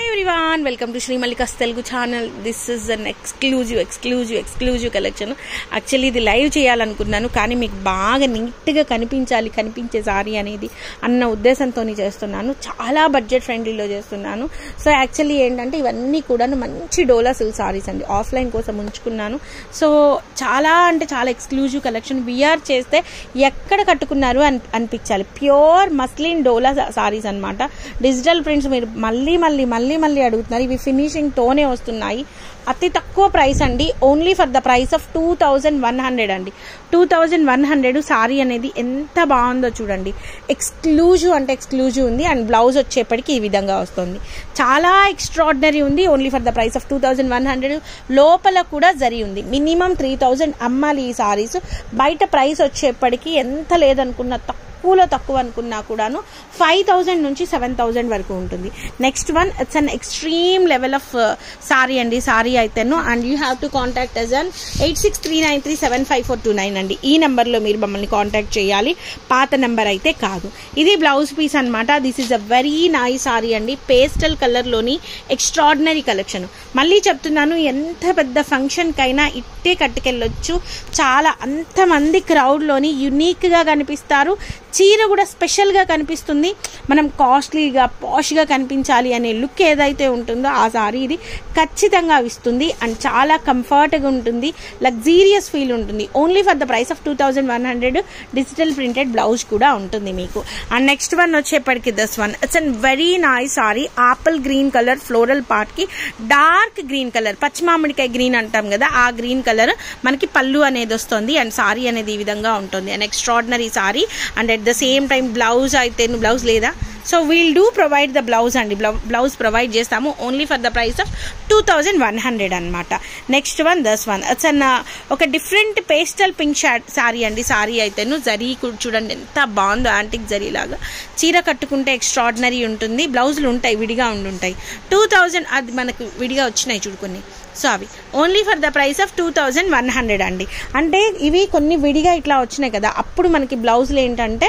hi everyone welcome to Sri Mallika's Telugu channel this is an exclusive exclusive exclusive collection actually ఇది live చేయాలనుకున్నాను కానీ మీకు బాగా నీట్గా కనిపించాలి కనిపించే సారీ అనేది అన్న ఉద్దేశంతో చేస్తున్నాను చాలా బడ్జెట్ ఫ్రెండ్లీలో చేస్తున్నాను సో యాక్చువల్లీ ఏంటంటే ఇవన్నీ కూడా మంచి డోలా సిల్క్ సారీస్ అండి ఆఫ్లైన్ కోసం ఉంచుకున్నాను సో చాలా అంటే చాలా ఎక్స్క్లూజివ్ కలెక్షన్ విఆర్ చేస్తే ఎక్కడ కట్టుకున్నారు అని అనిపించాలి ప్యూర్ మస్లిన్ డోలా సారీస్ అనమాట డిజిటల్ ప్రింట్స్ మీరు మళ్ళీ మళ్ళీ మళ్ళీ మళ్ళీ అడుగుతున్నారు ఇవి ఫినిషింగ్ తోనే వస్తున్నాయి అతి తక్కువ ప్రైస్ అండి only for the price of two thousand one hundred అండి two thousand one hundred sari అనేది ఎంత బాగుందో చూడండి ఎక్స్క్లూజివ్ అంటే ఎక్స్క్లూజివ్ ఉంది అండ్ బ్లౌజ్ వచ్చేప్పటికి ఈ విధంగా వస్తుంది చాలా ఎక్స్ట్రాడినరీ ఉంది only for the price of two thousand one hundred లోపల కూడా జరి ఉంది మినిమం త్రీ థౌజండ్ అమ్మాలి ఈ సారీస్ బయట ప్రైస్ వచ్చేప్పటికి ఎంత లేదనుకున్న తక్కువలో తక్కువ అనుకున్నా కూడాను ఫైవ్ థౌజండ్ నుంచి సెవెన్ థౌజండ్ వరకు ఉంటుంది next one it's an extreme level of sari అండి సారీ అయితేను and you have to contact us on eight six three nine three seven five four two nine అండి ఈ నెంబర్లో మీరు మమ్మల్ని కాంటాక్ట్ చేయాలి పాత నెంబర్ అయితే కాదు ఇది బ్లౌజ్ పీస్ అనమాట this is a very nice sari అండి పేస్టల్ కలర్లోని ఎక్స్ట్రాడినరీ కలెక్షన్ మళ్ళీ చెప్తున్నాను ఎంత పెద్ద ఫంక్షన్కైనా ఇట్టే కట్టుకెళ్ళొచ్చు చాలా అంతమంది క్రౌడ్లోని యునీక్గా కనిపిస్తారు చీర కూడా స్పెషల్గా కనిపిస్తుంది మనం కాస్ట్లీగా పాష్గా కనిపించాలి అనే లుక్ ఏదైతే ఉంటుందో ఆ సారీ ఇది ఖచ్చితంగా ఇస్తుంది అండ్ చాలా కంఫర్ట్గా ఉంటుంది లగ్జీరియస్ ఫీల్ ఉంటుంది only for the price of two thousand one hundred digital printed blouse కూడా ఉంటుంది మీకు అండ్ నెక్స్ట్ వన్ వచ్చేప్పటికి this one it's an very nice sari apple green colour floral పార్ట్కి డార్క్ గ్రీన్ కలర్ పచ్చిమామిడికాయ గ్రీన్ అంటాం కదా ఆ గ్రీన్ కలర్ మనకి పళ్ళు అనేది వస్తుంది అండ్ సారీ అనేది ఈ విధంగా ఉంటుంది and extraordinary sari and at the same time blouse అయితే బ్లౌజ్ లేదా so we'll do provide the blouse అండి బ్లౌజ్ ప్రొవైడ్ చేస్తాము only for the price of two thousand one hundred అనమాట next one this one it's an ఒక different pastel pink short sari అండి సారీ అయితేను జరీ చూడండి ఎంత బాగుందో యాంటిక్ జరీ లాగా చీర కట్టుకుంటే ఎక్స్ట్రాడినరీ ఉంటుంది బ్లౌజులు ఉంటాయి విడిగా ఉండుంటాయి టూ థౌజండ్ అది మనకు విడిగా వచ్చినాయి చూడుకొని సో అవి only for the price of two thousand one hundred అండి అంటే ఇవి కొన్ని విడిగా ఇట్లా వచ్చినాయి కదా అప్పుడు మనకి బ్లౌజులు ఏంటంటే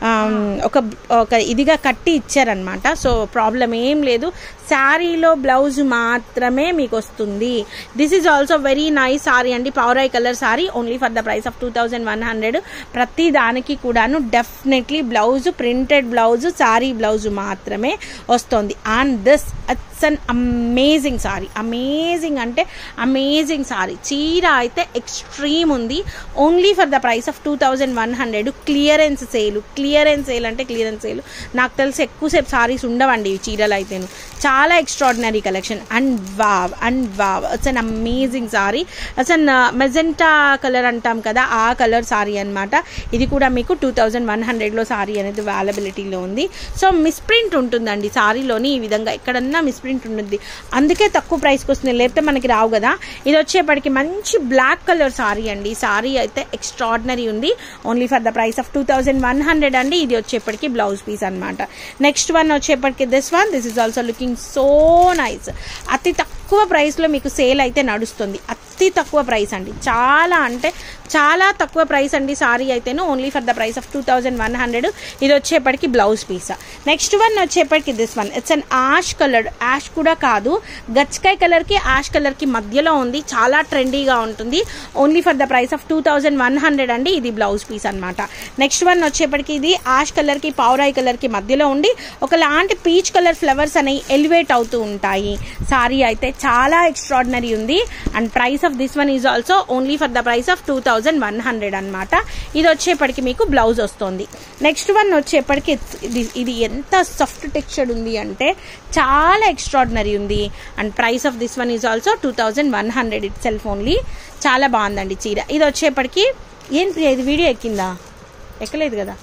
ఒక ఒక ఇదిగా కట్టి ఇచ్చారనమాట సో ప్రాబ్లం ఏం లేదు శారీలో బ్లౌజ్ మాత్రమే మీకు వస్తుంది this is also very nice sari అండి పవరాయ్ colour sari only for the price of two thousand one hundred ప్రతి దానికి కూడాను definitely blouse printed blouse sari blouse మాత్రమే వస్తుంది and this it's an amazing sari amazing అంటే అమేజింగ్ సారీ చీర అయితే ఎక్స్ట్రీమ్ ఉంది only for the price of two thousand one hundred clearance sale clearance sale అంటే క్లియరెన్స్ సేల్ నాకు తెలిసి ఎక్కువసేపు సారీస్ ఉండవండి ఈ చీరలు అయితేను చాలా extraordinary collection and wow and wow it's an amazing sari it's an magenta colour అంటాం కదా ఆ కలర్ సారీ అనమాట ఇది కూడా మీకు టూ థౌజండ్ వన్ హండ్రెడ్లో సారీ అనేది అవైలబిలిటీలో ఉంది సో మిస్ప్రింట్ ఉంటుందండి సారీలోని ఈ విధంగా ఎక్కడన్నా మిస్ప్రింట్ ఉంటుంది అందుకే తక్కువ ప్రైస్కి వస్తుంది లేకపోతే మనకి రావు కదా ఇది వచ్చేప్పటికి మంచి బ్లాక్ కలర్ సారీ అండి సారీ అయితే ఎక్స్ట్రాడినరీ ఉంది only for the price of two thousand one hundred అండి ఇది వచ్చేప్పటికి బ్లౌజ్ పీస్ అనమాట నెక్స్ట్ వన్ వచ్చేప్పటికి this one this is also looking so nice అతి తక్కువ ప్రైస్లో మీకు సేల్ అయితే నడుస్తుంది అతి తక్కువ ప్రైస్ అండి చాలా అంటే చాలా తక్కువ ప్రైస్ అండి సారీ అయితేను only for the price of two thousand one hundred ఇది వచ్చేప్పటికి బ్లౌజ్ పీస్ నెక్స్ట్ వన్ వచ్చేప్పటికి this one it's an ash colour ash కూడా కాదు గచ్చకాయ కలర్కి యాష్ కలర్కి మధ్యలో ఉంది చాలా ట్రెండీగా ఉంటుంది only for the price of two thousand one hundred అండి ఇది బ్లౌజ్ పీస్ అనమాట నెక్స్ట్ వన్ వచ్చేప్పటికి ఇది యాష్ కలర్కి పావురాయి కలర్కి మధ్యలో ఉండి ఒకలాంటి పీచ్ కలర్ ఫ్లవర్స్ అనేవి ఎలివేట్ అవుతూ ఉంటాయి సారీ అయితే చాలా ఎక్స్ట్రాడినరీ ఉంది and price of this one is also only for the price of two thousand one hundred అనమాట ఇది వచ్చేప్పటికి మీకు బ్లౌజ్ వస్తుంది నెక్స్ట్ వన్ వచ్చేప్పటికి ఇది ఇది ఎంత సాఫ్ట్ టెక్స్చర్డ్ ఉంది అంటే చాలా ఎక్స్ట్రాడినరీ ఉంది and price of this one is also two thousand one hundred itself only చాలా బాగుందండి చీర ఇది వచ్చేప్పటికి ఏం ప్రియ ఇది వీడియో ఎక్కిందా ఎక్కలేదు కదా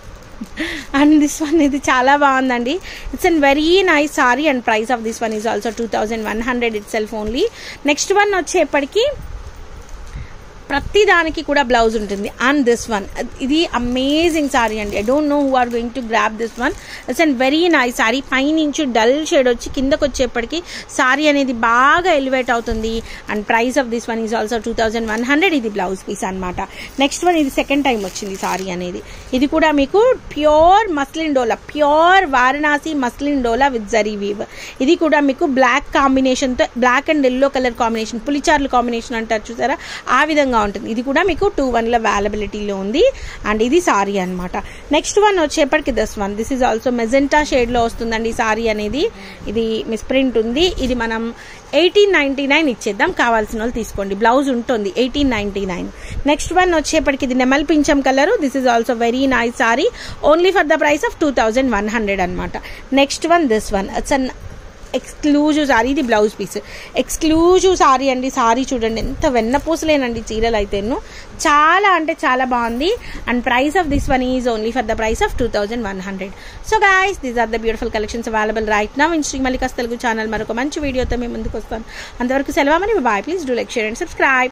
అండ్ దిస్ వన్ ఇది చాలా బాగుందండి it's an very nice sari and price of this one is also two thousand one hundred itself only next one వచ్చేప్పటికి ప్రతి దానికి కూడా బ్లౌజ్ ఉంటుంది అండ్ దిస్ వన్ ఇది అమేజింగ్ సారీ అండి I don't know who are going to grab this one it's and very nice sari పైనుంచి dull shade వచ్చి కిందకు వచ్చేప్పటికి సారీ అనేది బాగా ఎలివేట్ అవుతుంది and price of this one is also two thousand one hundred ఇది బ్లౌజ్ పీస్ అనమాట నెక్స్ట్ వన్ ఇది సెకండ్ టైం వచ్చింది సారీ అనేది ఇది కూడా మీకు ప్యూర్ మస్లిన్ డోలా ప్యూర్ వారణాసి మస్లిన్ డోలా విత్ జరీ వీవ్ ఇది కూడా మీకు బ్లాక్ కాంబినేషన్తో black and yellow colour combination పులిచార్లు కాంబినేషన్ అంటారు చూసారా ఆ విధంగా ఉంటుంది ఇది కూడా మీకు టూ వన్లో అవైలబిలిటీలో ఉంది అండ్ ఇది సారీ అనమాట నెక్స్ట్ వన్ వచ్చేప్పటికి this one this is also magenta షేడ్లో వస్తుందండి సారీ అనేది ఇది మిస్ ప్రింట్ ఉంది ఇది మనం ఎయిటీన్ నైన్టీ నైన్ ఇచ్చేద్దాం కావాల్సిన వాళ్ళు తీసుకోండి బ్లౌజ్ ఉంటుంది eighteen ninety nine next one వచ్చేప్పటికి ఇది నెమల్ పింఛం colour this is also very nice sari only for the price of two thousand one hundred అనమాట next one this one it's an exclusive sari ఇది బ్లౌజ్ పీస్ ఎక్స్క్లూజివ్ సారీ అండి సారీ చూడండి ఎంత వెన్నపూసలేనండి చీరలు అయితేను చాలా అంటే చాలా బాగుంది and price of this one is only for the price of two thousand one hundred so guys these are the beautiful collections available right నా ఇన్ శ్రీ మల్లికాస్ తెలుగు ఛానల్ మరొక మంచి వీడియోతో మేము ముందుకు వస్తాను అంతవరకు సెలవు మరి bye please do like share and subscribe